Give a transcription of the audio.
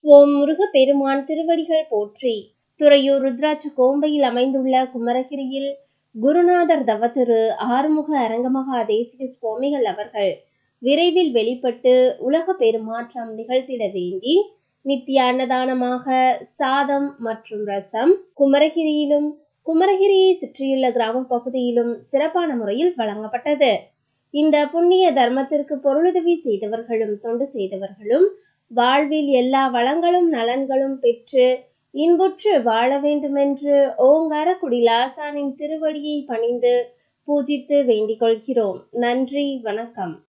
ஓம் முருகப்பெருமான் திருவடிகள் போற்றி துறையூர் ருத்ராட்ச கோம்பையில் அமைந்துள்ள குமரகிரியில் குருநாதர் தவத்திரு ஆறுமுக அரங்கமகா தேசிக சுவாமிகள் அவர்கள் விரைவில் வெளிப்பட்டு உலக பெருமாற்றம் நிகழ்த்திட வேண்டி நித்திய அன்னதானமாக சாதம் மற்றும் ரசம் குமரகிரியிலும் குமரகிரியை சுற்றியுள்ள கிராம பகுதியிலும் சிறப்பான முறையில் வழங்கப்பட்டது இந்த புண்ணிய தர்மத்திற்கு பொருளுதவி செய்தவர்களும் தொண்டு செய்தவர்களும் வாழ்வில் எல்லா வளங்களும் நலன்களும் பெற்று இன்புற்று வாழ வேண்டுமென்று ஓங்கார குடிலாசானின் திருவடியை பணிந்து பூஜித்து வேண்டிக் கொள்கிறோம் நன்றி வணக்கம்